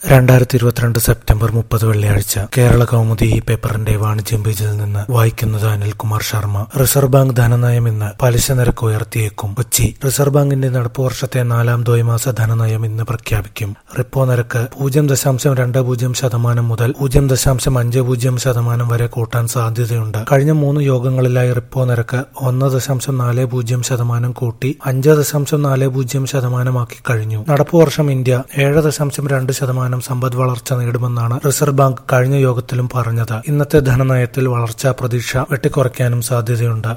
രണ്ടായിരത്തി ഇരുപത്തിരണ്ട് സെപ്റ്റംബർ മുപ്പത് വെള്ളിയാഴ്ച കേരള കൗമുദി ഈ പേപ്പറിന്റെ വാണിജ്യം പേജിൽ നിന്ന് വായിക്കുന്നത് അനിൽകുമാർ ശർമ്മ റിസർവ് ബാങ്ക് ധനനയം ഇന്ന് പലിശ നിരക്ക് ഉയർത്തിയേക്കും കൊച്ചി റിസർവ് ബാങ്കിന്റെ നടപ്പ് വർഷത്തെ നാലാം ദ്വൈമാസ ധനനയം ഇന്ന് പ്രഖ്യാപിക്കും റിപ്പോ നിരക്ക് പൂജ്യം ദശാംശം രണ്ട് പൂജ്യം ശതമാനം മുതൽ പൂജ്യം ദശാംശം അഞ്ച് പൂജ്യം ശതമാനം വരെ കൂട്ടാൻ സാധ്യതയുണ്ട് കഴിഞ്ഞ മൂന്ന് യോഗങ്ങളിലായി റിപ്പോ നിരക്ക് ഒന്ന് ദശാംശം നാല് പൂജ്യം ശതമാനം കൂട്ടി അഞ്ച് ദശാംശം നാല് പൂജ്യം ശതമാനമാക്കി കഴിഞ്ഞു നടപ്പ് വർഷം ഇന്ത്യ ഏഴ് ദശാംശം രണ്ട് ശതമാനം സമ്പദ് വളർച്ച നേടുമെന്നാണ് റിസർവ് ബാങ്ക് കഴിഞ്ഞ യോഗത്തിലും പറഞ്ഞത് ഇന്നത്തെ ധനനയത്തിൽ വളർച്ചാ പ്രതീക്ഷ വെട്ടിക്കുറയ്ക്കാനും സാധ്യതയുണ്ട്